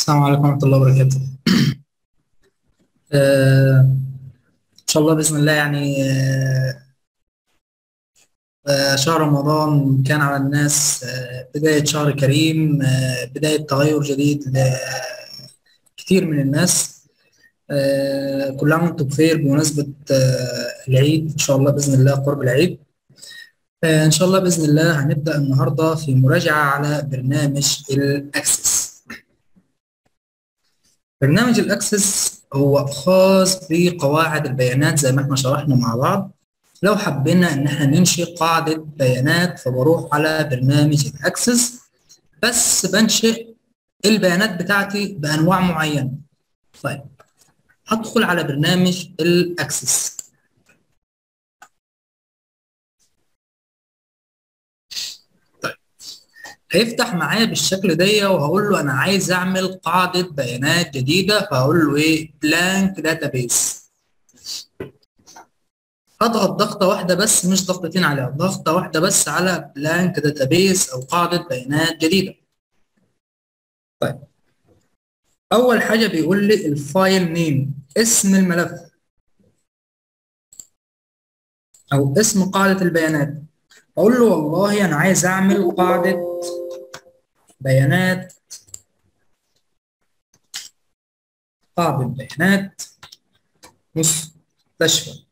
السلام عليكم ورحمة الله وبركاته. آه، إن شاء الله بإذن الله يعني آه، آه، شهر رمضان كان على الناس آه، بداية شهر كريم آه، بداية تغير جديد لكثير من الناس آه، كل عام وأنتم بخير بمناسبة آه، العيد إن شاء الله بإذن الله قرب العيد آه، إن شاء الله بإذن الله هنبدأ النهاردة في مراجعة على برنامج الأكسس. برنامج الأكسس هو خاص بقواعد البيانات زي ما احنا شرحنا مع بعض لو حبينا ان احنا ننشئ قاعدة بيانات فبروح على برنامج الأكسس بس بنشئ البيانات بتاعتي بأنواع معينة طيب هدخل على برنامج الأكسس طيب هيفتح معايا بالشكل ده وهقول له انا عايز اعمل قاعده بيانات جديده فهقول له ايه بلانك داتابيس هضغط ضغطه واحده بس مش ضغطتين عليها ضغطه واحده بس على بلانك داتابيس او قاعده بيانات جديده طيب اول حاجه بيقول لي الفايل نيم اسم الملف او اسم قاعده البيانات اقول له والله انا عايز اعمل قاعده بيانات قاعدة بيانات مستشفى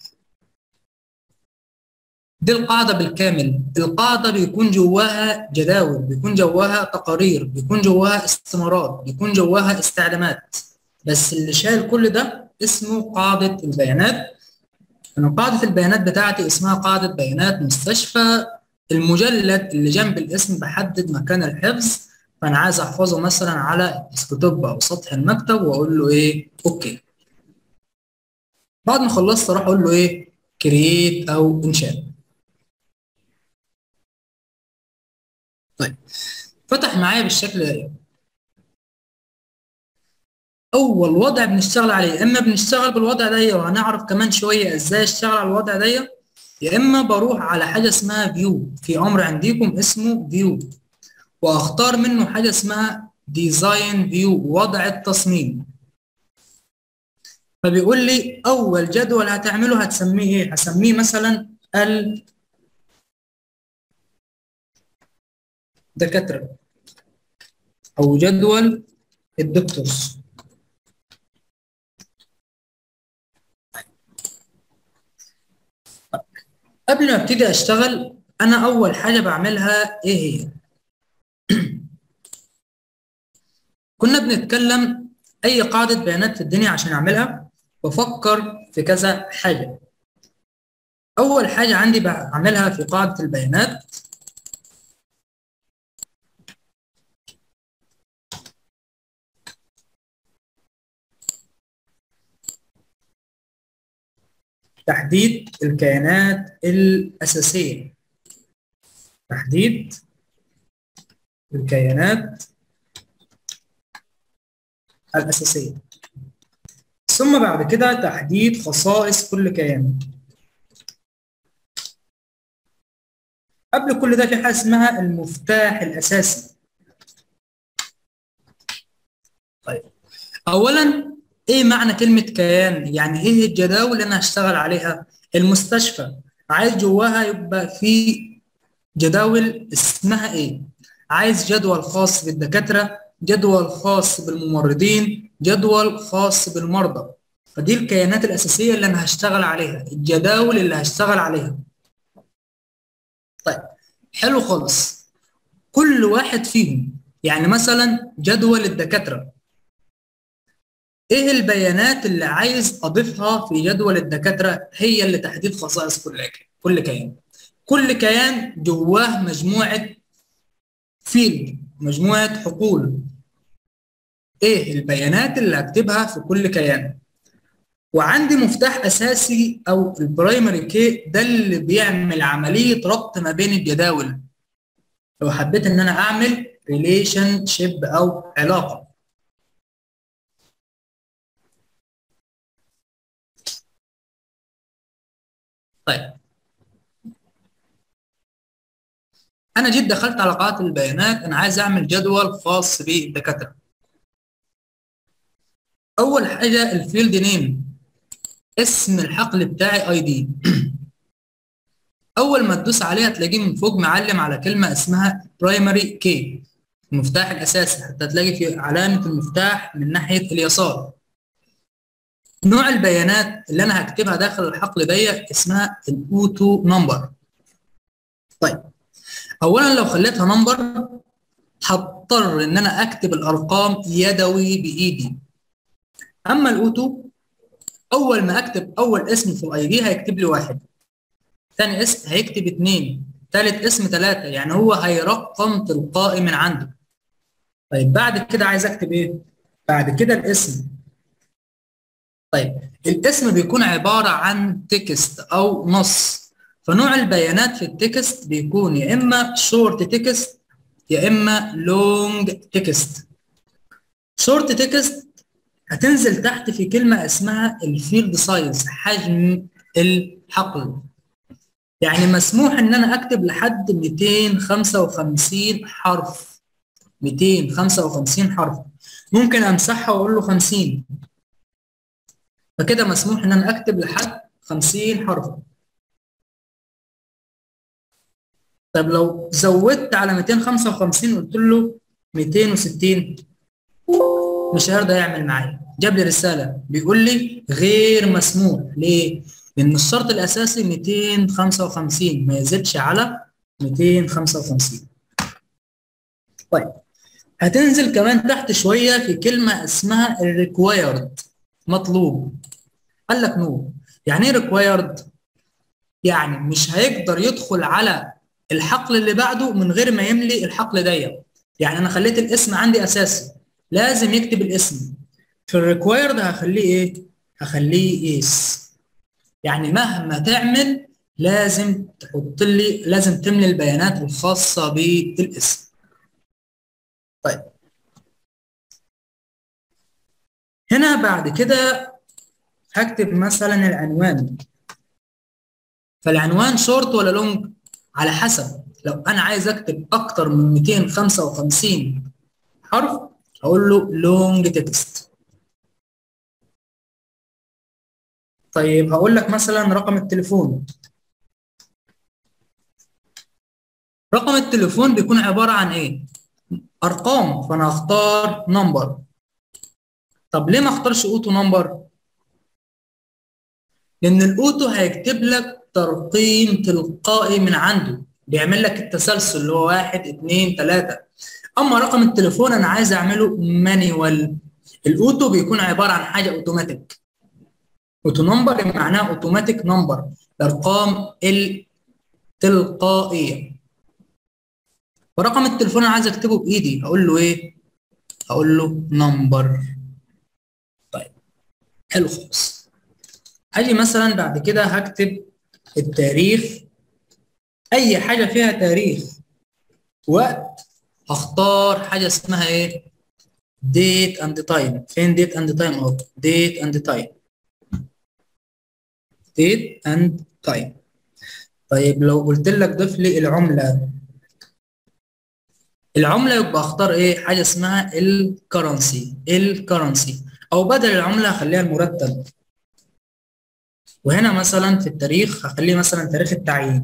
دي القاعدة بالكامل القاعدة بيكون جواها جداول بيكون جواها تقارير بيكون جواها استمارات بيكون جواها استعلامات بس اللي شايل كل ده اسمه قاعدة البيانات أنا قاعدة البيانات بتاعتي اسمها قاعدة بيانات مستشفى المجلد اللي جنب الاسم بحدد مكان الحفظ فانا عايز احفظه مثلا على ديسكتوب او سطح المكتب واقول له ايه اوكي بعد ما خلصت اروح اقول له ايه كرييت او انشاء طيب فتح معايا بالشكل ده اول وضع بنشتغل عليه اما بنشتغل بالوضع ده وهنعرف كمان شويه ازاي اشتغل على الوضع ده يا اما بروح على حاجه اسمها فيو في امر عندكم اسمه فيو واختار منه حاجه اسمها ديزاين فيو وضع التصميم فبيقول لي اول جدول هتعمله هتسميه ايه هسميه مثلا ال دكاتره او جدول الدكتورز قبل ما ابتدي اشتغل انا اول حاجه بعملها ايه هي كنا بنتكلم اي قاعده بيانات في الدنيا عشان اعملها بفكر في كذا حاجه اول حاجه عندي بعملها في قاعده البيانات تحديد الكيانات الاساسيه تحديد الكيانات الأساسية ثم بعد كده تحديد خصائص كل كيان قبل كل ده في حاجة اسمها المفتاح الأساسي طيب أولا إيه معنى كلمة كيان؟ يعني إيه الجداول اللي أنا هشتغل عليها؟ المستشفى عايز جواها يبقى في جداول اسمها إيه؟ عايز جدول خاص بالدكاترة جدول خاص بالممرضين جدول خاص بالمرضى فدي الكيانات الأساسية اللي أنا هشتغل عليها الجداول اللي هشتغل عليها طيب حلو خالص كل واحد فيهم يعني مثلا جدول الدكاترة ايه البيانات اللي عايز اضيفها في جدول الدكاترة هي اللي تحديد خصائص كل كل كيان كل كيان جواه مجموعة فيلد مجموعة حقول ايه البيانات اللي هكتبها في كل كيان وعندي مفتاح اساسي او البرايمري كي ده اللي بيعمل عملية ربط ما بين الجداول لو حبيت ان انا اعمل ريليشن شيب او علاقة طيب انا جيت دخلت على قاعده البيانات انا عايز اعمل جدول خاص بالدكاتره اول حاجه الفيلد نيم اسم الحقل بتاعي اي دي اول ما تدوس عليها تلاقيه من فوق معلم على كلمه اسمها برايمري كي المفتاح الاساسي حتى تلاقي في علامه المفتاح من ناحيه اليسار نوع البيانات اللي انا هكتبها داخل الحقل دي اسمها الاوتو نمبر طيب اولا لو خليتها نمبر هضطر ان انا اكتب الارقام يدوي بايدي اما الاوتو اول ما اكتب اول اسم في الاي دي هيكتب لي واحد ثاني اسم هيكتب اثنين ثالث اسم ثلاثة يعني هو هيرقم تلقائي من عنده طيب بعد كده عايز اكتب ايه بعد كده الاسم طيب الاسم بيكون عبارة عن تكست او نص فنوع البيانات في التكست بيكون يا اما شورت تكست يا اما لونج تكست شورت تكست هتنزل تحت في كلمة اسمها الفيلد سايز حجم الحقل يعني مسموح ان انا اكتب لحد 255 حرف 255 حرف ممكن امسحها واقول له 50 فكده مسموح ان انا اكتب لحد 50 حرف طب لو زودت على 255 قلت له 260 مش هيرضى يعمل معايا جاب لي رساله بيقول لي غير مسموح ليه؟ لان الشرط الاساسي 255 ما يزيدش على 255 طيب هتنزل كمان تحت شويه في كلمه اسمها الريكوايرد مطلوب قال لك نو يعني ايه ريكوايرد يعني مش هيقدر يدخل على الحقل اللي بعده من غير ما يملي الحقل ضيق يعني انا خليت الاسم عندي اساسي لازم يكتب الاسم في الريكوايرد هخليه ايه هخليه اس يعني مهما تعمل لازم تحط لي لازم تملي البيانات الخاصه بالاسم طيب هنا بعد كده هكتب مثلا العنوان فالعنوان شورت ولا لونج على حسب لو انا عايز اكتب اكتر من 255 حرف هقول له لونج تكست طيب هقول لك مثلا رقم التليفون رقم التليفون بيكون عبارة عن ايه ارقام فانا هختار نمبر طب ليه ما اختارش اوتو نمبر لان الاوتو هيكتب لك ترقيم تلقائي من عنده بيعمل لك التسلسل اللي هو واحد اتنين تلاتة اما رقم التليفون انا عايز اعمله مانيوال الاوتو بيكون عبارة عن حاجة اوتوماتيك اوتو نمبر معناه اوتوماتيك نمبر الارقام التلقائية ورقم التليفون انا عايز اكتبه بايدي هقول له ايه هقول له نمبر طيب حلو خالص هاجي مثلا بعد كده هكتب التاريخ اي حاجه فيها تاريخ وقت هختار حاجه اسمها ايه ديت اند تايم فين ديت اند تايم اهو ديت اند تايم ديت اند تايم طيب لو قلت لك ضيف لي العمله العمله يبقى اختار ايه حاجه اسمها الكرنسي الكرنسي او بدل العمله اخليها المرتب وهنا مثلا في التاريخ هخليه مثلا تاريخ التعيين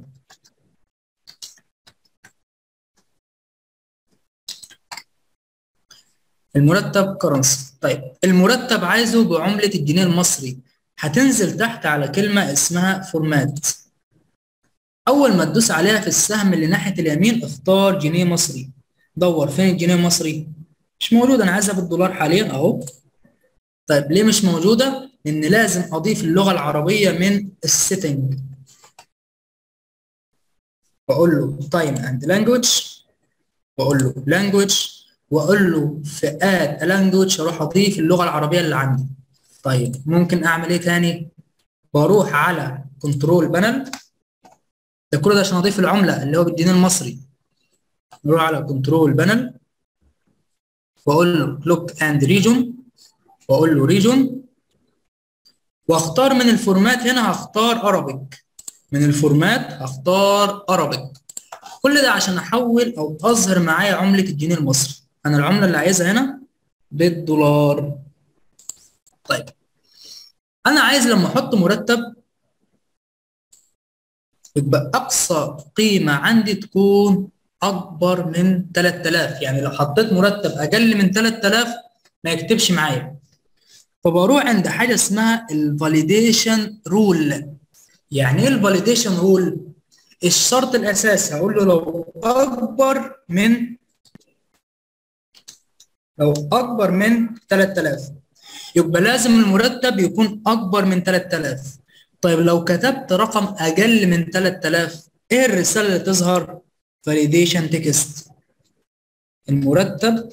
المرتب كرنسي طيب المرتب عايزه بعملة الجنيه المصري هتنزل تحت على كلمة اسمها فورمات أول ما تدوس عليها في السهم اللي ناحية اليمين اختار جنيه مصري دور فين الجنيه المصري مش موجود أنا عايزها بالدولار حاليا أهو طيب ليه مش موجودة؟ لأن لازم أضيف اللغة العربية من السيتنج بقول له تايم اند لانجوج بقول له لانجوج واقول له في اد لانجوج اروح اضيف اللغه العربيه اللي عندي طيب ممكن اعمل ايه تاني بروح على كنترول بانل ده كل ده عشان اضيف العمله اللي هو بالجنيه المصري نروح على كنترول بانل واقول له كلوك اند ريجون واقول له ريجون واختار من الفورمات هنا هختار ارابيك من الفورمات هختار ارابيك كل ده عشان احول او اظهر معايا عمله الجنيه المصري انا العمله اللي عايزها هنا بالدولار طيب انا عايز لما احط مرتب يبقى اقصى قيمه عندي تكون اكبر من 3000 يعني لو حطيت مرتب اقل من 3000 ما يكتبش معايا فبروح عند حاجه اسمها الفاليديشن رول يعني ايه الفاليديشن رول الشرط الاساسي هقول له لو اكبر من لو اكبر من 3000 يبقى لازم المرتب يكون اكبر من 3000 طيب لو كتبت رقم اقل من 3000 ايه الرساله اللي تظهر فاليديشن تكست المرتب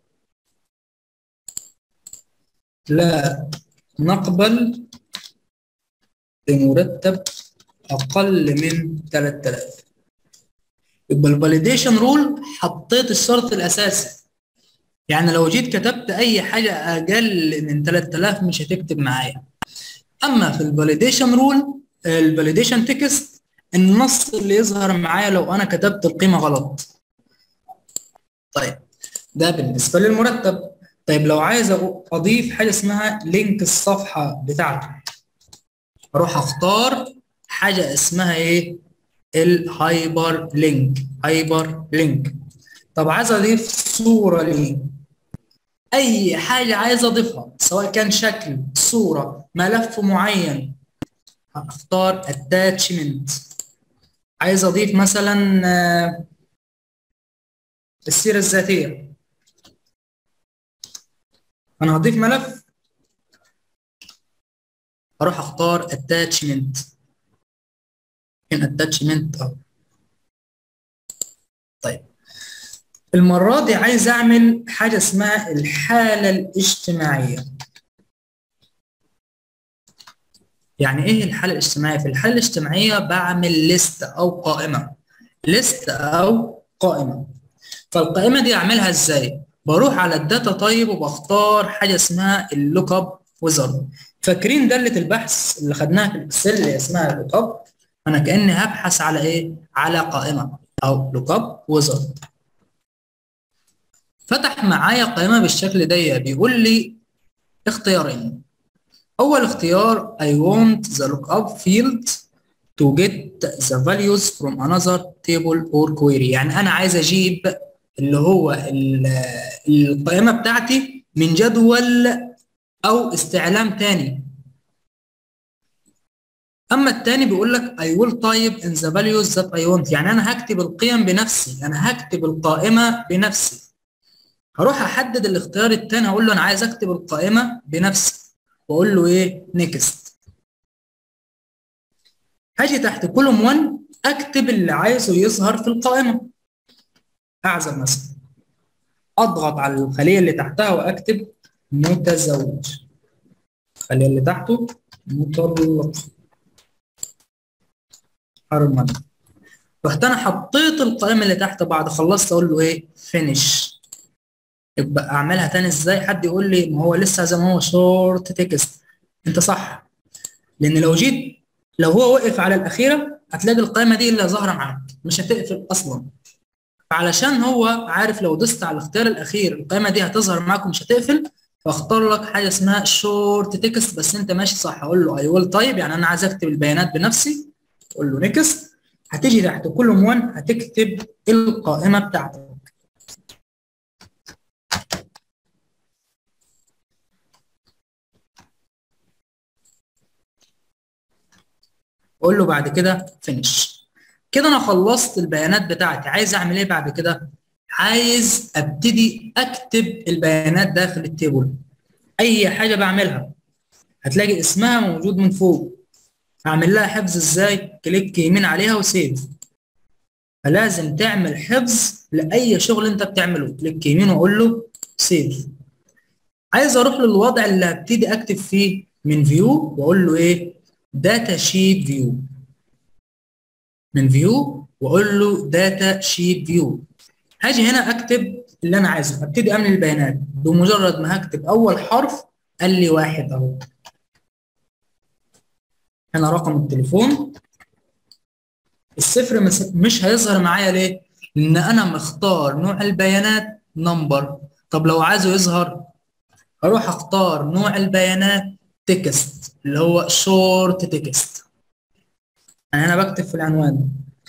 لا نقبل بمرتب اقل من 3000 يبقى الفاليديشن رول حطيت الشرط الاساسي يعني لو جيت كتبت اي حاجه اقل من 3000 مش هتكتب معايا اما في الفاليديشن رول الفاليديشن تكست النص اللي يظهر معايا لو انا كتبت القيمه غلط طيب ده بالنسبه للمرتب طيب لو عايز اضيف حاجه اسمها لينك الصفحه بتاعته اروح اختار حاجه اسمها ايه الهايبر لينك هايبر لينك طب عايز اضيف صوره ليه اي حاجه عايز اضيفها سواء كان شكل صوره ملف معين اختار اتاتشمنت عايز اضيف مثلا السيره الذاتيه انا هضيف ملف اروح اختار اتاتشمنت فين اتاتشمنت اه طيب المرة دي عايز أعمل حاجة اسمها الحالة الاجتماعية. يعني إيه الحالة الاجتماعية؟ في الحالة الاجتماعية بعمل ليست أو قائمة. ليست أو قائمة. فالقائمة دي أعملها إزاي؟ بروح على الداتا طيب وبختار حاجة اسمها اللوك اب ويزرد. فاكرين دالة البحث اللي خدناها في الإكسل اللي اسمها لوك اب؟ أنا كأني هبحث على إيه؟ على قائمة أو لوك اب ويزرد. فتح معايا قائمة بالشكل ده بيقول لي اختيارين أول اختيار I want the lookup field to get the values from another table or query يعني أنا عايز أجيب اللي هو القائمة بتاعتي من جدول أو استعلام تاني أما التاني بيقول لك I will type in the values that I want يعني أنا هكتب القيم بنفسي أنا هكتب القائمة بنفسي هروح احدد الاختيار الثاني هقول له انا عايز اكتب القائمه بنفسي واقول له ايه نيكست هاجي تحت كولوم 1 اكتب اللي عايزه يظهر في القائمه اعزل مثلا اضغط على الخليه اللي تحتها واكتب متزوج الخليه اللي تحته مطلق حرمة رحت انا حطيت القائمه اللي تحت بعد خلصت اقول له ايه فينيش يبقى اعملها تاني ازاي حد يقول لي ما هو لسه زي ما هو شورت تكست انت صح لان لو جيت لو هو وقف على الاخيره هتلاقي القائمه دي اللي ظاهره معاك مش هتقفل اصلا فعلشان هو عارف لو دست على الاختيار الاخير القائمه دي هتظهر معاك ومش هتقفل فاختار لك حاجه اسمها شورت تكست بس انت ماشي صح اقول له اي ويل طيب يعني انا عايز اكتب البيانات بنفسي اقول له نيكست هتيجي تحت كل 1 هتكتب القائمه بتاعتك اقول له بعد كده فينيش كده انا خلصت البيانات بتاعتي عايز اعمل ايه بعد كده عايز ابتدي اكتب البيانات داخل التيبل اي حاجه بعملها هتلاقي اسمها موجود من فوق اعمل لها حفظ ازاي كليك يمين عليها وسيف فلازم تعمل حفظ لاي شغل انت بتعمله كليك يمين واقول له سيف عايز اروح للوضع اللي هبتدي اكتب فيه من فيو واقول له ايه داتا شيت فيو من فيو واقول له داتا شيت فيو هاجي هنا اكتب اللي انا عايزه ابتدي املي البيانات بمجرد ما هكتب اول حرف قال لي واحد اهو هنا رقم التليفون الصفر مش هيظهر معايا ليه؟ لان انا مختار نوع البيانات نمبر طب لو عايزه يظهر اروح اختار نوع البيانات تكست اللي هو شورت تكست انا هنا بكتب في العنوان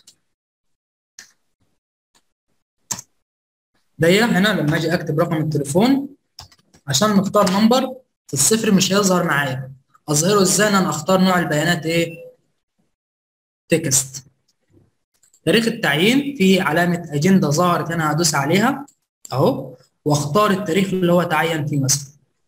دي هنا لما اجي اكتب رقم التليفون عشان نختار نمبر في الصفر مش هيظهر معايا اظهره ازاي ان انا اختار نوع البيانات ايه تكست تاريخ التعيين في علامة أجندة ظهرت هنا هدوس عليها أهو واختار التاريخ اللي هو تعين فيه مثلا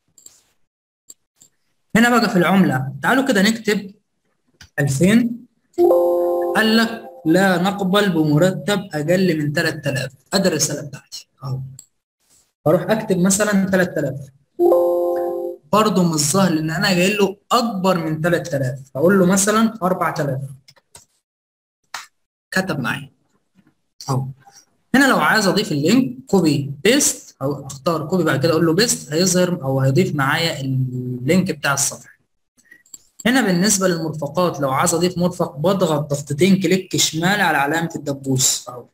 هنا بقى في العملة تعالوا كده نكتب 2000 قال لك لا نقبل بمرتب أقل من 3000 أدي الرسالة بتاعتي أهو أروح أكتب مثلا 3000 برضه مش ظاهر لأن أنا جاي له أكبر من 3000 أقول له مثلا 4000 كتب معايا اهو هنا لو عايز اضيف اللينك كوبي بيست او اختار كوبي بعد كده اقول له بيست هيظهر او هيضيف معايا اللينك بتاع الصفحه هنا بالنسبه للمرفقات لو عايز اضيف مرفق بضغط ضغطتين كليك شمال على علامه الدبوس اهو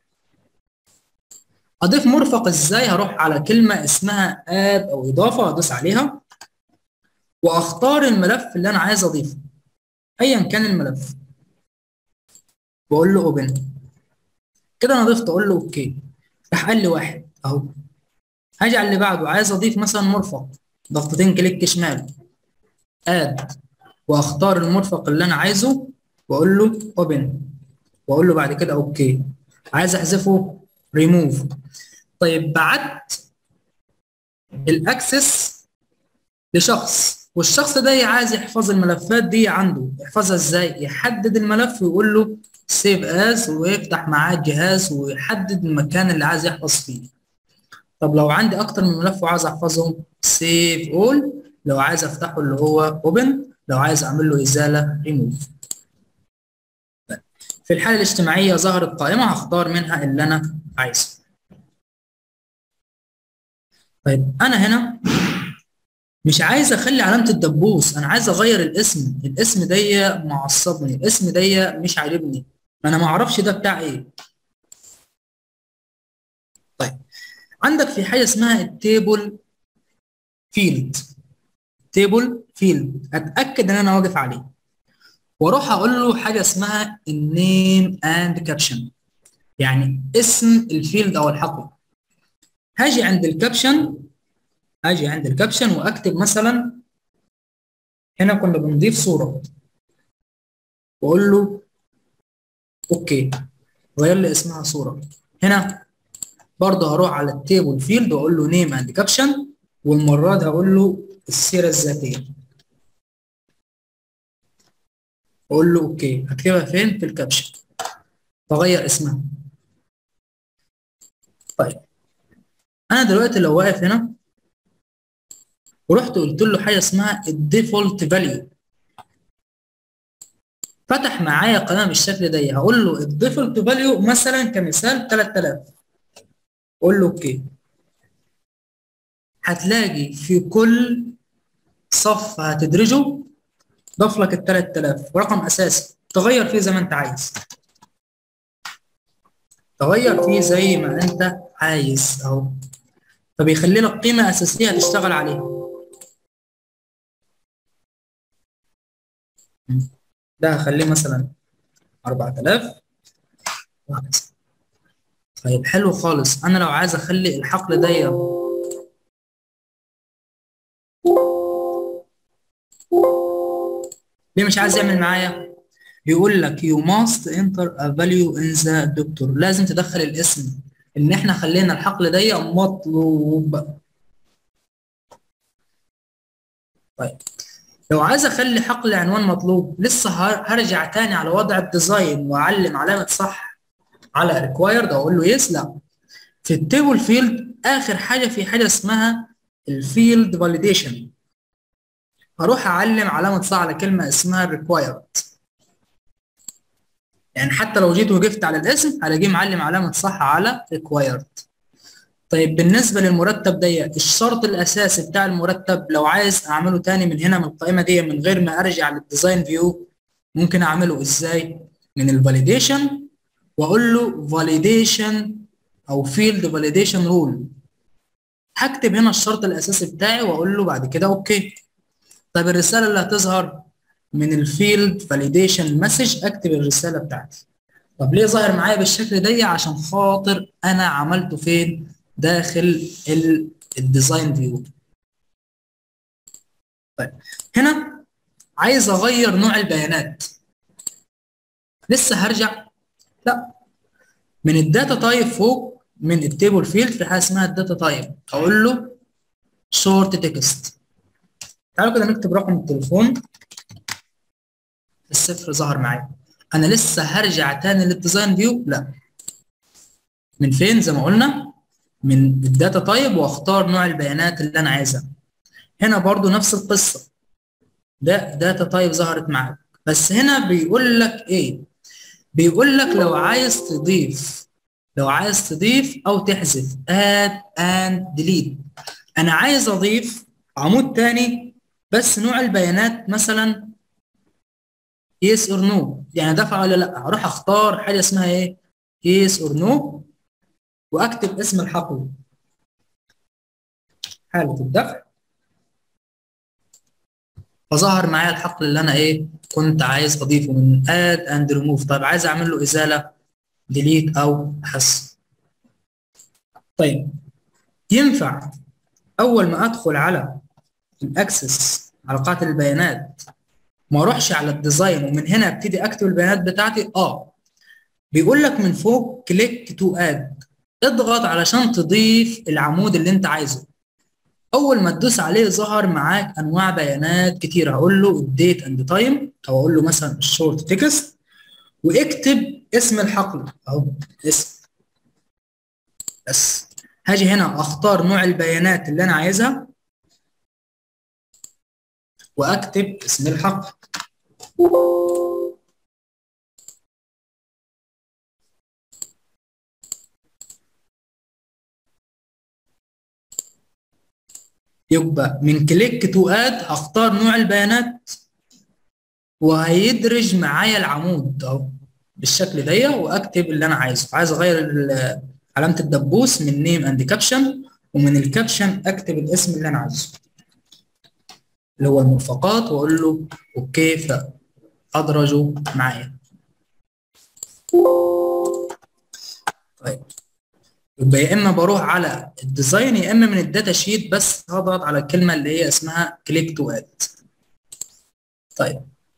اضيف مرفق ازاي هروح على كلمه اسمها اد او اضافه ادوس عليها واختار الملف اللي انا عايز اضيفه ايا كان الملف واقول له اوبن كده انا ضفت اقول له اوكي راح قال لي واحد اهو هاجي على اللي بعده عايز اضيف مثلا مرفق ضغطتين كليك شمال اد واختار المرفق اللي انا عايزه واقول له اوبن واقول له بعد كده اوكي عايز احذفه ريموف طيب بعت الاكسس لشخص والشخص ده عايز يحفظ الملفات دي عنده يحفظها ازاي يحدد الملف ويقول له سيف از ويفتح معاه الجهاز ويحدد المكان اللي عايز يحفظ فيه طب لو عندي اكتر من ملف وعايز احفظهم سيف اول لو عايز افتحه اللي هو اوبن لو عايز اعمل له ازاله ريموف في الحاله الاجتماعيه ظهرت قائمه هختار منها اللي انا عايزه طيب انا هنا مش عايز اخلي علامه الدبوس انا عايز اغير الاسم الاسم ده معصبني الاسم ده مش عاجبني انا ما اعرفش ده بتاع ايه طيب عندك في حاجه اسمها التيبل فيلد تيبل فيلد اتاكد ان انا واقف عليه واروح اقول له حاجه اسمها النيم اند كابشن يعني اسم الفيلد او الحقل هاجي عند الكابشن هاجي عند الكابشن واكتب مثلا هنا كنا بنضيف صوره واقول له اوكي غير لي اسمها صوره هنا برضه هروح على التيبل فيلد واقول له نيم اند كابشن والمره دي هقول له السيره الذاتيه اقول له اوكي هكتبها فين في الكابشن فغير اسمها طيب انا دلوقتي لو واقف هنا ورحت قلت له حاجه اسمها الديفولت فاليو فتح معايا قناه بالشكل ده هقول له الديفولت فاليو مثلا كمثال 3000 قول له اوكي هتلاقي في كل صف هتدرجه ضاف لك ال 3000 ورقم اساسي تغير فيه زي ما انت عايز تغير فيه زي ما انت عايز اهو فبيخلي لك قيمه اساسيه تشتغل عليها ده هخليه مثلا 4000 وهكذا طيب حلو خالص انا لو عايز اخلي الحقل ده ليه مش عايز يعمل معايا بيقول لك you must enter a value in the doctor لازم تدخل الاسم ان احنا خلينا الحقل ده مطلوب طيب لو عايز اخلي حقل عنوان مطلوب لسه هرجع تاني على وضع الديزاين واعلم علامه صح على ريكوايرد اقول له يس لا في التيبل فيلد اخر حاجه في حاجه اسمها الفيلد فاليديشن هروح اعلم علامه صح على كلمه اسمها ريكوايرد يعني حتى لو جيت وقفت على الاسم هلاقيه معلم علامه صح على ريكوايرد طيب بالنسبه للمرتب ده الشرط الاساسي بتاع المرتب لو عايز اعمله تاني من هنا من القائمه دي من غير ما ارجع للديزاين فيو ممكن اعمله ازاي من الفاليديشن واقول له فاليديشن او فيلد فاليديشن رول هكتب هنا الشرط الاساسي بتاعي واقول له بعد كده اوكي طيب الرساله اللي هتظهر من الفيلد فاليديشن مسج اكتب الرساله بتاعتي طب ليه ظاهر معايا بالشكل ده عشان خاطر انا عملته فين داخل الديزاين فيو طيب هنا عايز اغير نوع البيانات لسه هرجع لا من الداتا تايب فوق من التيبل فيلد في حاجه اسمها الداتا تايب اقول له شورت تكست تعالوا كده نكتب رقم التليفون الصفر ظهر معايا انا لسه هرجع تاني للديزاين فيو لا من فين زي ما قلنا من الداتا تايب واختار نوع البيانات اللي انا عايزها هنا برضو نفس القصه ده داتا تايب ظهرت معاك بس هنا بيقول لك ايه بيقول لك لو عايز تضيف لو عايز تضيف او تحذف add and delete انا عايز اضيف عمود تاني بس نوع البيانات مثلا yes or no يعني دفع ولا لا هروح اختار حاجه اسمها ايه yes or no واكتب اسم الحقل حاله الدفع فظهر معايا الحقل اللي انا ايه كنت عايز اضيفه من add and remove طيب عايز اعمل له ازاله delete او حذف طيب ينفع اول ما ادخل على الاكسس على قاعده البيانات ما اروحش على الديزاين ومن هنا ابتدي اكتب البيانات بتاعتي اه بيقول لك من فوق كليك تو اد اضغط علشان تضيف العمود اللي انت عايزه اول ما تدوس عليه ظهر معاك انواع بيانات كتير هقول له الديت اند تايم او اقول له مثلا الشورت تكست واكتب اسم الحقل اهو اسم بس هاجي هنا اختار نوع البيانات اللي انا عايزها واكتب اسم الحقل يبقى من كليك تو اد هختار نوع البيانات وهيدرج معايا العمود اهو بالشكل ده واكتب اللي انا عايزه عايز اغير علامه الدبوس من نيم اند كابشن ومن الكابشن اكتب الاسم اللي انا عايزه اللي هو المرفقات واقول له اوكي فادرجه معايا طيب يبقى يا اما بروح على الديزاين يا اما من الداتا شيت بس هضغط على الكلمه اللي هي اسمها كليك تو اد طيب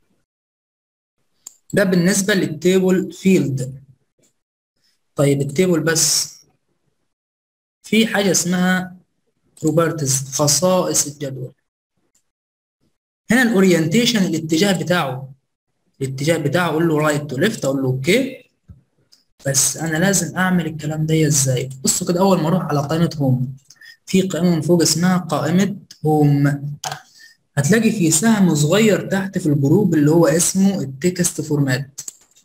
ده بالنسبه للتيبل فيلد طيب التيبل بس في حاجه اسمها بروبرتيز خصائص الجدول هنا الاورينتيشن الاتجاه بتاعه الاتجاه بتاعه اقول له رايت تو ليفت اقول له اوكي بس انا لازم اعمل الكلام ده ازاي بصوا كده اول ما اروح على قائمه هوم في قائمه من فوق اسمها قائمه هوم هتلاقي في سهم صغير تحت في الجروب اللي هو اسمه التكست فورمات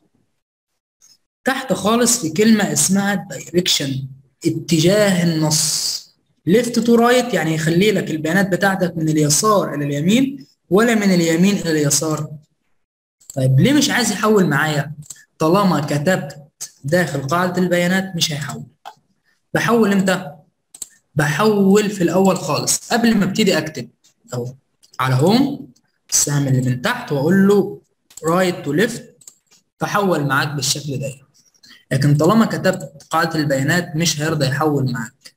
تحت خالص في كلمه اسمها دايركشن اتجاه النص ليفت تو رايت يعني يخلي لك البيانات بتاعتك من اليسار الى اليمين ولا من اليمين الى اليسار طيب ليه مش عايز يحول معايا طالما كتبت داخل قاعدة البيانات مش هيحول بحول امتى بحول في الاول خالص قبل ما ابتدي اكتب اهو على هوم السهم اللي من تحت واقول له رايت تو ليفت فحول معاك بالشكل ده لكن طالما كتبت قاعدة البيانات مش هيرضى يحول معاك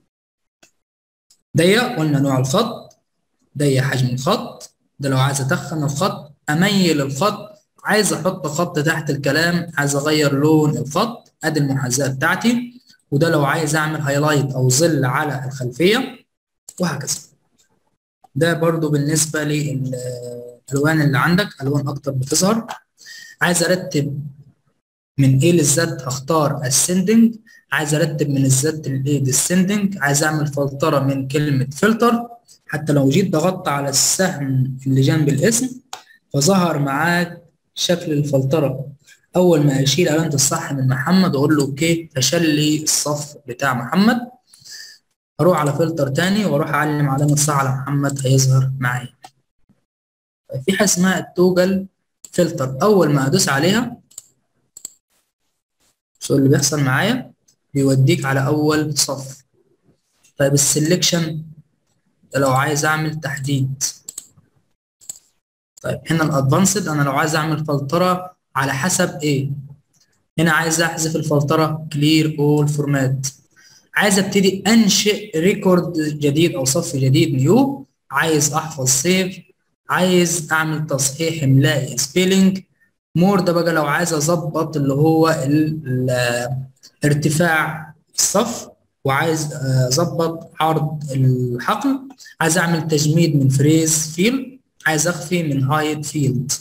ده قلنا نوع الخط ده حجم الخط ده لو عايز اتخن الخط اميل الخط عايز احط خط تحت الكلام عايز اغير لون الخط ادي المحاذاه بتاعتي وده لو عايز اعمل هايلايت او ظل على الخلفيه وهكذا ده برضو بالنسبه للالوان اللي عندك الوان اكتر بتظهر عايز ارتب من ايه للزد هختار ascending عايز ارتب من الزد للايه descending عايز اعمل فلتره من كلمه فلتر حتى لو جيت ضغطت على السهم اللي جنب الاسم فظهر معاك شكل الفلترة أول ما أشيل علامة الصح من محمد وأقول له أوكي فشل لي الصف بتاع محمد أروح على فلتر تاني وأروح أعلم علامة صح على محمد هيظهر معايا في حاجة اسمها التوجل فلتر أول ما أدوس عليها شو اللي بيحصل معايا بيوديك على أول صف طيب السلكشن لو عايز اعمل تحديد طيب هنا الادفانسد انا لو عايز اعمل فلتره على حسب ايه هنا عايز احذف الفلتره كلير اول فورمات عايز ابتدي انشئ ريكورد جديد او صف جديد نيو عايز احفظ سيف عايز اعمل تصحيح املائي سبيلنج مور ده بقى لو عايز اظبط اللي هو ال ال ارتفاع الصف وعايز اظبط عرض الحقل عايز اعمل تجميد من فريز فيلد عايز اخفي من هايد فيلد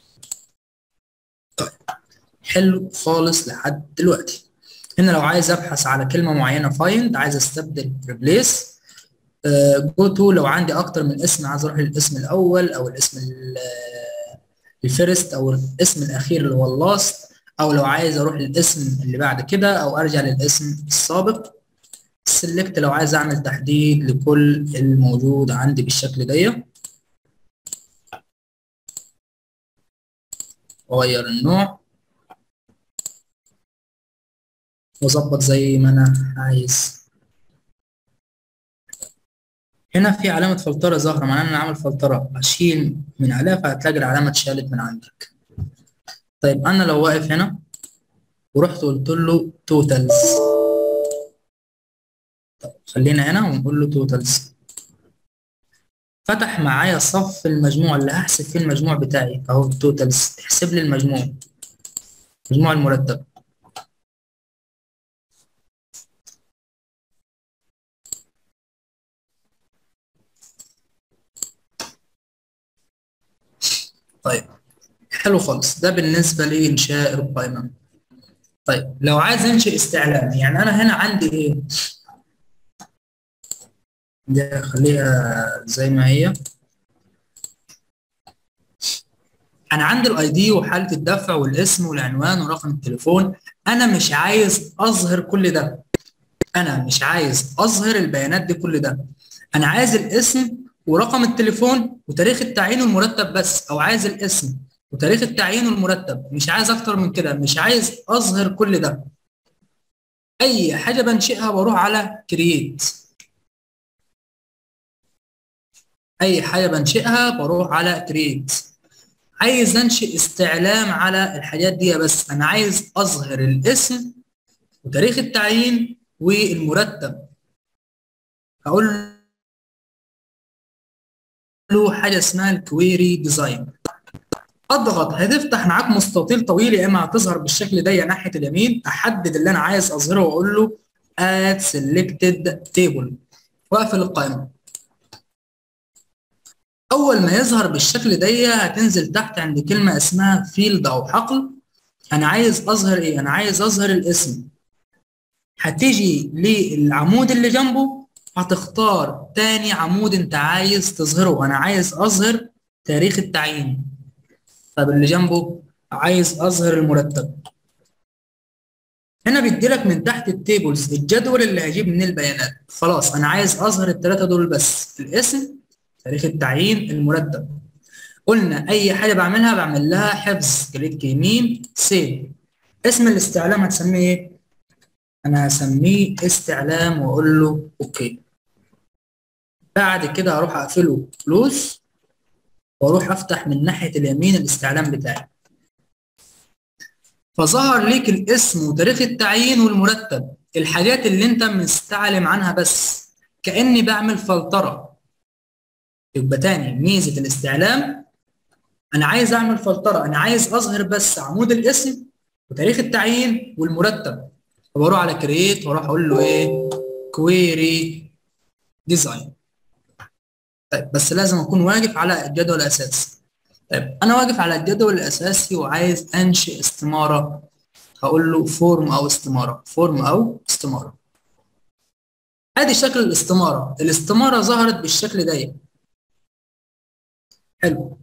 طيب حلو خالص لحد دلوقتي هنا لو عايز ابحث على كلمه معينه فايند عايز استبدل ريبليس جو تو لو عندي اكتر من اسم عايز اروح للاسم الاول او الاسم الفيرست او الاسم الاخير اللي هو اللاست او لو عايز اروح للاسم اللي بعد كده او ارجع للاسم السابق سيلكت لو عايز اعمل تحديد لكل الموجود عندي بالشكل ده واغير النوع واظبط زي ما انا عايز هنا في علامة فلترة ظاهرة معناه ان انا عامل فلترة اشيل من عليها فهتلاقي العلامة اتشالت من عندك طيب انا لو واقف هنا ورحت قلت له توتالز طيب خلينا هنا ونقول له توتالز فتح معايا صف المجموع اللي هحسب فيه المجموع بتاعي اهو التوتالز احسب لي المجموع مجموع المرتب طيب حلو خالص ده بالنسبة لإنشاء القائمة طيب لو عايز أنشئ استعلام يعني أنا هنا عندي إيه؟ دي خليها زي ما هي أنا عندي الأي دي وحالة الدفع والاسم والعنوان ورقم التليفون أنا مش عايز أظهر كل ده أنا مش عايز أظهر البيانات دي كل ده أنا عايز الاسم ورقم التليفون وتاريخ التعيين والمرتب بس او عايز الاسم وتاريخ التعيين والمرتب مش عايز اكتر من كده مش عايز اظهر كل ده اي حاجه بنشئها بروح على كرييت اي حاجه بنشئها بروح على كرييت عايز انشئ استعلام على الحاجات دي بس انا عايز اظهر الاسم وتاريخ التعيين والمرتب هقول له حاجه اسمها الكويري ديزاين اضغط هتفتح معاك مستطيل طويل يا اما هتظهر بالشكل ده ناحيه اليمين احدد اللي انا عايز اظهره واقول له add selected table واقفل القائمه اول ما يظهر بالشكل ده هتنزل تحت عند كلمه اسمها فيلد او حقل انا عايز اظهر ايه انا عايز اظهر الاسم هتيجي للعمود اللي جنبه هتختار تاني عمود انت عايز تظهره انا عايز اظهر تاريخ التعيين طب اللي جنبه عايز اظهر المرتب هنا بيديلك من تحت التيبلز الجدول اللي هجيب من البيانات خلاص انا عايز اظهر الثلاثه دول بس الاسم تاريخ التعيين المرتب قلنا اي حاجه بعملها بعمل لها حفظ كليك يمين سيف اسم الاستعلام هتسميه ايه انا هسميه استعلام واقول له اوكي بعد كده هروح اقفله كلوز واروح افتح من ناحيه اليمين الاستعلام بتاعي فظهر ليك الاسم وتاريخ التعيين والمرتب الحاجات اللي انت مستعلم عنها بس كاني بعمل فلتره يبقى تاني ميزه الاستعلام انا عايز اعمل فلتره انا عايز اظهر بس عمود الاسم وتاريخ التعيين والمرتب فبروح على كرييت واروح اقول له ايه كويري ديزاين طيب بس لازم اكون واقف على الجدول الاساسي طيب انا واقف على الجدول الاساسي وعايز انشئ استماره هقول له فورم او استماره فورم او استماره ادي شكل الاستماره الاستماره ظهرت بالشكل ده حلو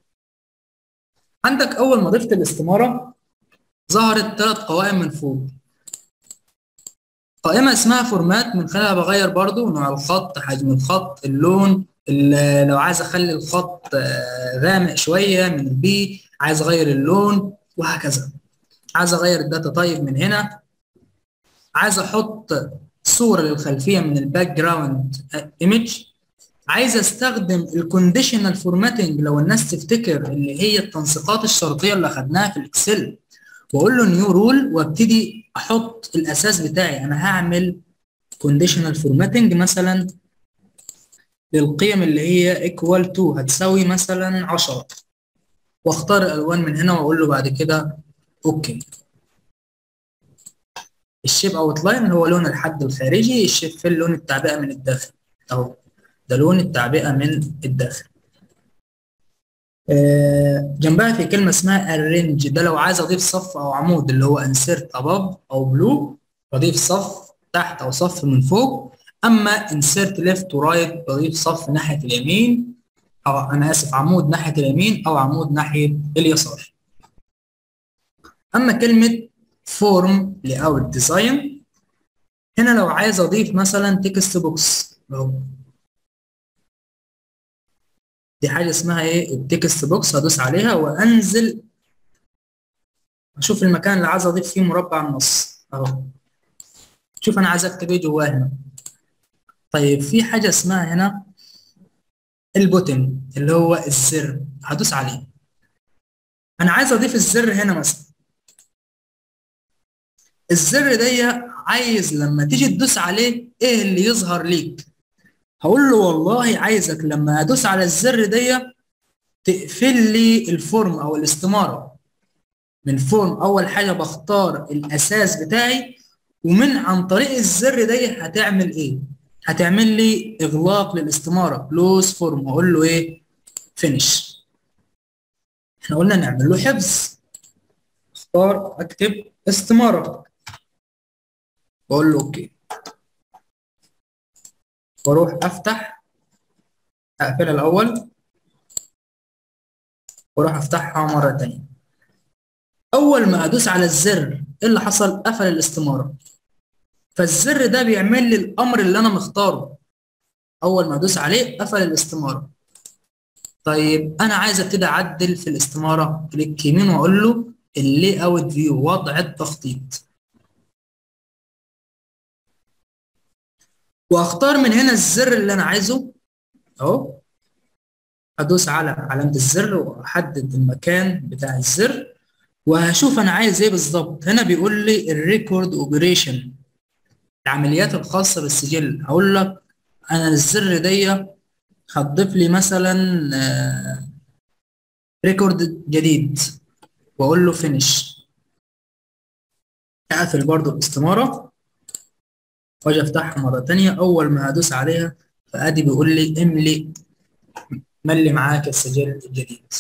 عندك اول ما ضفت الاستماره ظهرت ثلاث قوائم من فوق قائمه اسمها فورمات من خلالها بغير برضو نوع الخط حجم الخط اللون لو عايز اخلي الخط غامق شويه من البي عايز اغير اللون وهكذا عايز اغير الداتا تايب من هنا عايز احط صوره للخلفيه من الباك جراوند ايمج عايز استخدم الكونديشنال فورماتنج لو الناس تفتكر اللي هي التنسيقات الشرطيه اللي اخدناها في الاكسل واقول له نيو رول وابتدي احط الاساس بتاعي انا هعمل كونديشنال فورماتنج مثلا للقيم اللي هي ايكوال تو هتساوي مثلا 10 واختار الالوان من هنا واقول له بعد كده اوكي الشيب اوت لاين هو لون الحد الخارجي الشيب فيل لون التعبئه من الداخل اهو ده لون التعبئه من الداخل آه جنبها في كلمه اسمها arrange ده لو عايز اضيف صف او عمود اللي هو insert above او blue بضيف صف تحت او صف من فوق اما insert left to right بضيف صف ناحيه اليمين او انا اسف عمود ناحيه اليمين او عمود ناحيه اليسار اما كلمه فورم layout ديزاين هنا لو عايز اضيف مثلا تكست بوكس اهو دي حاجه اسمها ايه التكست بوكس هدوس عليها وانزل اشوف المكان اللي عايز اضيف فيه مربع النص اهو شوف انا عايز اكتب ايه جواه هنا طيب في حاجه اسمها هنا البوتن اللي هو الزر هدوس عليه انا عايز اضيف الزر هنا مثلا الزر ده عايز لما تيجي تدوس عليه ايه اللي يظهر ليك هقول له والله عايزك لما ادوس على الزر ده تقفل لي الفورم او الاستماره من فورم اول حاجه بختار الاساس بتاعي ومن عن طريق الزر ده هتعمل ايه هتعمل لي اغلاق للاستماره كلوز فورم واقول له ايه فينيش احنا قلنا نعمل له حفظ اختار اكتب استماره واقول له اوكي واروح افتح اقفلها الاول واروح افتحها مره تانية اول ما ادوس على الزر ايه اللي حصل قفل الاستماره فالزر ده بيعمل لي الامر اللي انا مختاره اول ما ادوس عليه قفل الاستماره طيب انا عايز ابتدي اعدل في الاستماره كليك يمين واقول له اللي اوت فيو وضع التخطيط واختار من هنا الزر اللي انا عايزه اهو ادوس على علامه الزر واحدد المكان بتاع الزر وهشوف انا عايز ايه بالظبط هنا بيقول لي الريكورد اوبريشن العمليات الخاصه بالسجل هقول لك انا الزر دي هتضيف لي مثلا ريكورد جديد واقول له فينيش اقفل برضو الاستماره واجي افتحها مره تانية اول ما هدوس عليها فادي بيقول لي املي ملي معاك السجل الجديد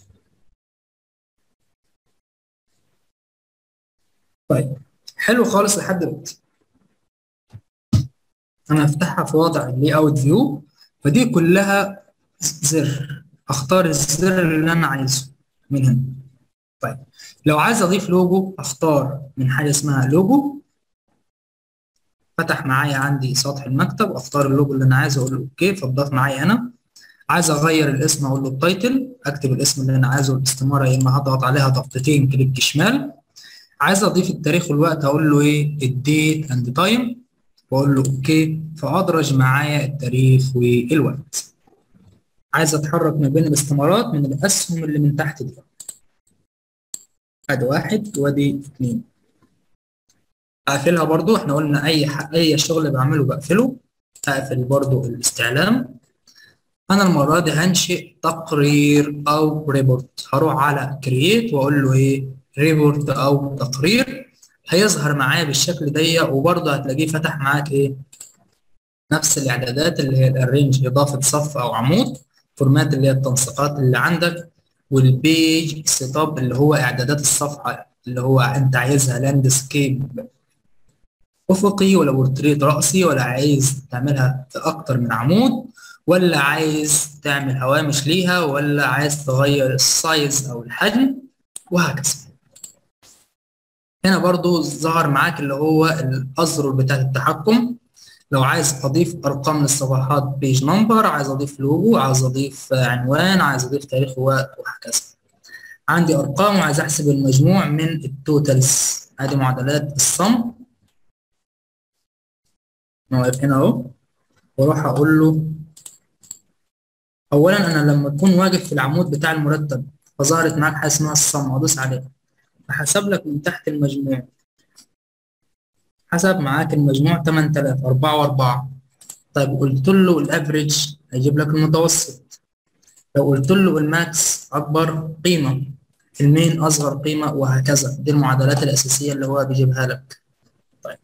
طيب حلو خالص لحد دلوقتي انا هفتحها في وضع اللي اوت فيو فدي كلها زر اختار الزر اللي انا عايزه من هنا طيب لو عايز اضيف لوجو اختار من حاجه اسمها لوجو فتح معايا عندي سطح المكتب اختار اللوجو اللي انا عايزه اقول له اوكي فاتضاف معايا هنا عايز اغير الاسم اقول له التايتل اكتب الاسم اللي انا عايزه الاستماره يا اما هضغط عليها ضغطتين كليك شمال عايز اضيف التاريخ والوقت اقول له ايه الديت اند تايم واقول له اوكي فادرج معايا التاريخ والوقت عايز اتحرك ما بين الاستمارات من الاسهم اللي من تحت دي ادي واحد وادي اتنين اقفلها برضو احنا قلنا اي اي شغل بعمله بقفله اقفل برضو الاستعلام انا المره دي هنشئ تقرير او ريبورت هروح على كرييت واقول له ايه ريبورت او تقرير هيظهر معايا بالشكل ده وبرضه هتلاقيه فتح معاك ايه نفس الاعدادات اللي هي الارينج اضافه صف او عمود فورمات اللي هي التنسيقات اللي عندك والبيج سيت اب اللي هو اعدادات الصفحه اللي هو انت عايزها لاندسكيب افقي ولا بورتريت راسي ولا عايز تعملها في اكتر من عمود ولا عايز تعمل هوامش ليها ولا عايز تغير السايز او الحجم وهكذا هنا برضو ظهر معاك اللي هو الازرار بتاعت التحكم لو عايز اضيف ارقام للصفحات بيج نمبر عايز اضيف لوجو عايز اضيف عنوان عايز اضيف تاريخ ووقت وهكذا عندي ارقام وعايز احسب المجموع من التوتالز ادي معادلات الصم انا واقف هنا اهو واروح اقول له اولا انا لما اكون واقف في العمود بتاع المرتب فظهرت معاك حاجه اسمها الصم ادوس عليها فحسب لك من تحت المجموع حسب معاك المجموع 8000 4 و4 طيب قلت له الافريج هيجيب لك المتوسط لو قلت له الماكس اكبر قيمه المين اصغر قيمه وهكذا دي المعادلات الاساسيه اللي هو بيجيبها لك طيب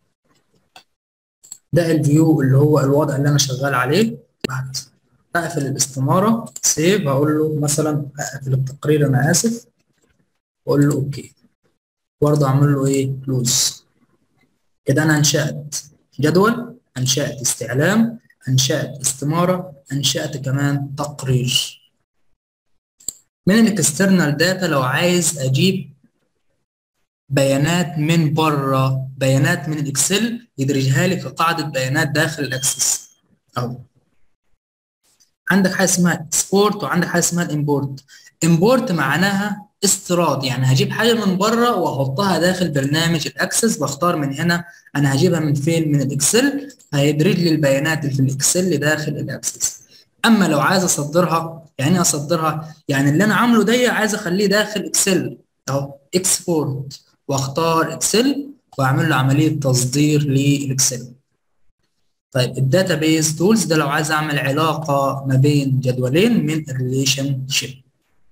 ده الفيو اللي هو الوضع اللي انا شغال عليه وهكذا اقفل الاستماره سيف اقول له مثلا اقفل التقرير انا اسف واقول له اوكي برضه اعمل له ايه كلوز كده انا انشات جدول انشات استعلام انشات استماره انشات كمان تقرير من الاكسترنال داتا لو عايز اجيب بيانات من بره بيانات من الاكسل يدرجها لي كقاعده بيانات داخل الاكسس اهو عندك حاجه اسمها اكسبورت وعندك حاجه اسمها الامبورت امبورت معناها استيراد يعني هجيب حاجه من بره واحطها داخل برنامج الاكسس بختار من هنا انا هجيبها من فين من الاكسل هيدرج لي البيانات اللي في الاكسل داخل الاكسس اما لو عايز اصدرها يعني ايه اصدرها يعني اللي انا عامله ده عايز اخليه داخل اكسل اهو اكسبورت واختار اكسل واعمل له عمليه تصدير للاكسل طيب الداتابيز تولز ده لو عايز اعمل علاقه ما بين جدولين من الريليشن شيب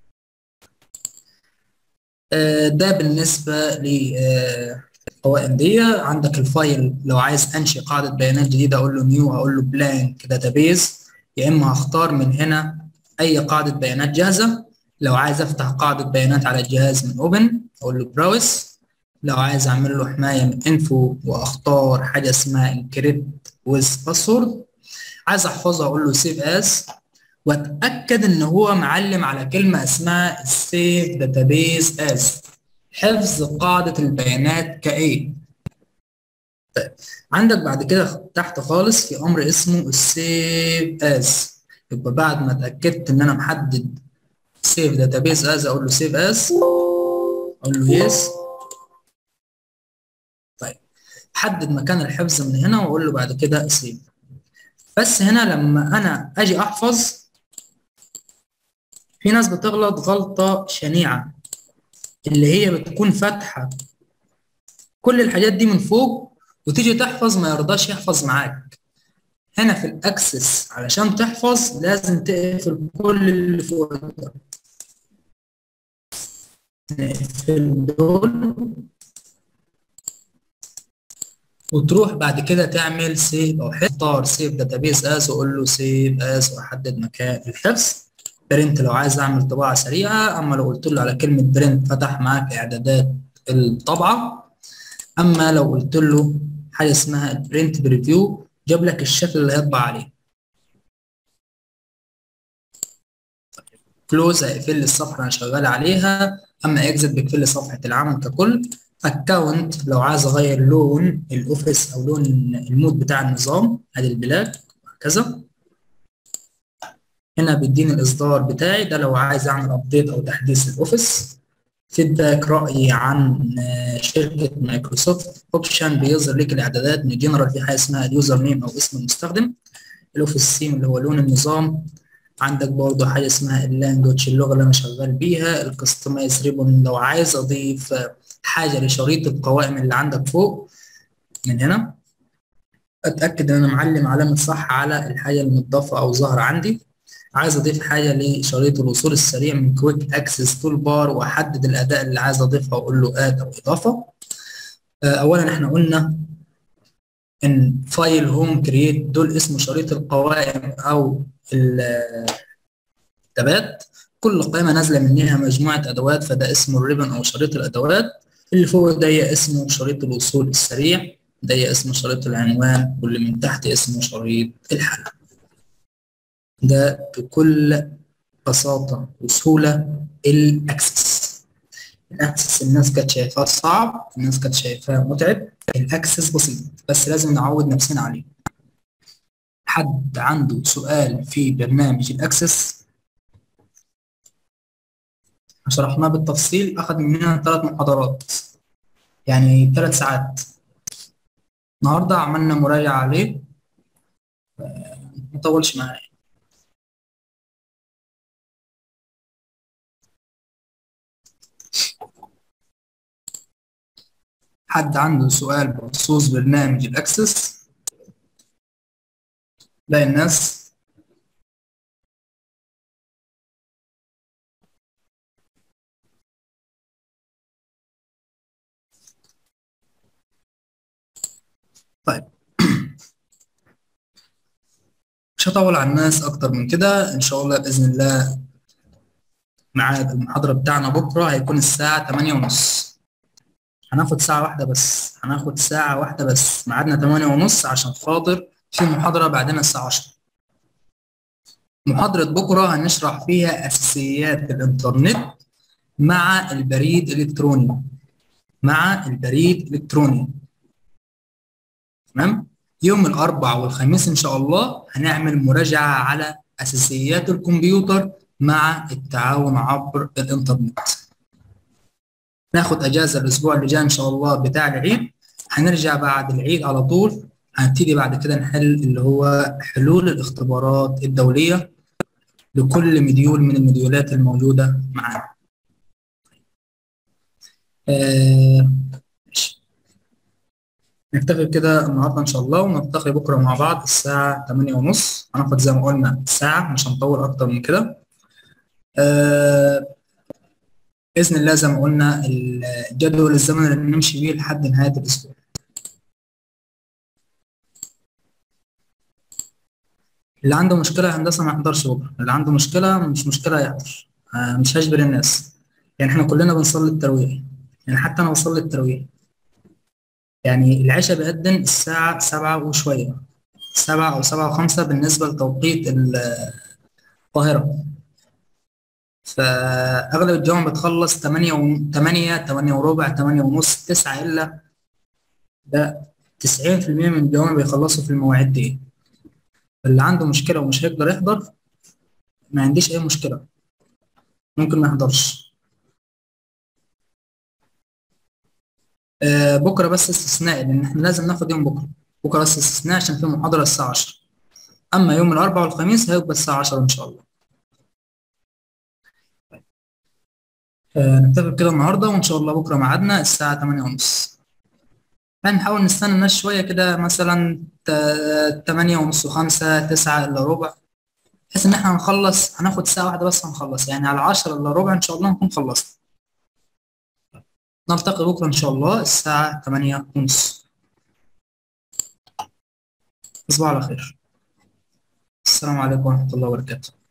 ده بالنسبه للقوائم دي عندك الفايل لو عايز انشئ قاعده بيانات جديده اقول له نيو اقول له بلانك داتابيز يا اما هختار من هنا اي قاعده بيانات جاهزه لو عايز افتح قاعده بيانات على الجهاز من اوبن اقول له براوس لو عايز اعمل له حمايه من انفو واختار حاجه اسمها انكريبت ويز باسورد عايز احفظها اقول له سيف از واتاكد ان هو معلم على كلمه اسمها سيف داتابيز از حفظ قاعده البيانات كايه طيب عندك بعد كده تحت خالص في امر اسمه السيف از يبقى بعد ما اتاكدت ان انا محدد سيف داتابيز از اقول له سيف از اقول له يس طيب حدد مكان الحفظ من هنا واقول له بعد كده سيف بس هنا لما انا اجي احفظ في ناس بتغلط غلطه شنيعه اللي هي بتكون فاتحه كل الحاجات دي من فوق وتيجي تحفظ ما يرضاش يحفظ معاك هنا في الاكسس علشان تحفظ لازم تقفل كل اللي فوق ده نقفل دول وتروح بعد كده تعمل سيف او اختار سيف داتابيز از واقول له سيف از واحدد مكان الحفظ برنت لو عايز اعمل طباعه سريعه اما لو قلت له على كلمه برنت فتح معاك اعدادات الطبعه اما لو قلت له حاجه اسمها برنت بريفيو جاب لك الشكل اللي هيطبع عليه كلوز هيقفل لي الصفحه اللي انا شغال عليها اما اكزit بيقفل لي صفحه العمل ككل اكونت لو عايز اغير لون الاوفيس او لون المود بتاع النظام ادي البلاك وهكذا هنا بيديني الاصدار بتاعي ده لو عايز اعمل ابديت او تحديث الاوفيس فيدباك رايي عن شركه مايكروسوفت اوبشن بيظهر لك الاعدادات من جنرال في حاجه اسمها اليوزر نيم او اسم المستخدم الاوفيس سيم اللي هو لون النظام عندك برضه حاجه اسمها اللانجوج اللغه اللي انا شغال بيها الكستمايز ريبون لو عايز اضيف حاجه لشريط القوائم اللي عندك فوق من هنا اتاكد ان انا معلم علامه صح على الحاجه المضافه او ظاهره عندي عايز اضيف حاجه لشريط الوصول السريع من كويك اكسس تول بار واحدد الاداء اللي عايز اضيفها واقول له اد او اضافه اولا احنا قلنا ان فايل هوم كرييت دول اسمه شريط القوائم او التابات كل قائمه نازله منها مجموعه ادوات فده اسمه الريبن او شريط الادوات اللي فوق ده اسمه شريط الوصول السريع ده اسمه شريط العنوان واللي من تحت اسمه شريط الحل ده بكل بساطة وسهولة الأكسس الأكسس الناس كانت شايفاه صعب الناس كانت شايفاه متعب الأكسس بسيط بس لازم نعود نفسنا عليه حد عنده سؤال في برنامج الأكسس شرحناه بالتفصيل أخذ مننا ثلاث محاضرات يعني ثلاث ساعات النهاردة عملنا مراجعة عليه ما طولش معايا حد عنده سؤال بخصوص برنامج الأكسس باقي الناس طيب مش هطول على الناس أكتر من كده إن شاء الله بإذن الله ميعاد المحاضرة بتاعنا بكرة هيكون الساعة تمانية ونص هناخد ساعة واحدة بس هناخد ساعة واحدة بس ميعادنا تمانية ونص عشان خاطر في محاضرة بعدين الساعة عشرة محاضرة بكرة هنشرح فيها أساسيات الإنترنت مع البريد الإلكتروني مع البريد الإلكتروني تمام يوم الأربع والخميس إن شاء الله هنعمل مراجعة على أساسيات الكمبيوتر مع التعاون عبر الإنترنت ناخد أجازة الأسبوع اللي جاي إن شاء الله بتاع العيد هنرجع بعد العيد على طول هنبتدي بعد كده نحل اللي هو حلول الاختبارات الدولية لكل مديول من المديولات الموجودة معانا آه ماشي. نكتفي كده النهارده ان شاء الله ونلتقي بكره مع بعض الساعه 8:30 هناخد زي ما قلنا ساعه مش هنطول اكتر من كده آه باذن الله زي ما قلنا الجدول الزمني اللي نمشي بيه لحد نهايه الاسبوع اللي عنده مشكله هندسه ما يحضرش بكره اللي عنده مشكله مش مشكله يحضر آه مش هجبر الناس يعني احنا كلنا بنصلي التراويح يعني حتى انا بصلي التراويح يعني العشاء بيأذن الساعة سبعة وشوية سبعة أو سبعة وخمسة بالنسبة لتوقيت القاهرة فأغلب الجوامع بتخلص تمانية و... تمانية تمانية وربع تمانية ونص تسعة إلا ده تسعين في المية من الجوامع بيخلصوا في المواعيد دي اللي عنده مشكلة ومش هيقدر يحضر ما عنديش أي مشكلة ممكن ما يحضرش آه بكره بس استثنائي لان احنا لازم ناخد يوم بكره بكره بس استثناء عشان في محاضره الساعه 10 اما يوم الاربعاء والخميس هيبقى الساعه 10 ان شاء الله آه نكتفي بكده النهارده وان شاء الله بكره ميعادنا الساعه 8:30 هنحاول نستنى الناس شويه كده مثلا 8 ونص 5 9 الا ربع بحيث ان احنا هنخلص هناخد ساعه واحده بس هنخلص يعني على 10 الا ربع ان شاء الله نكون خلصنا نلتقي بكرة إن شاء الله الساعة تمانية ونص تصبحوا على خير السلام عليكم ورحمة الله وبركاته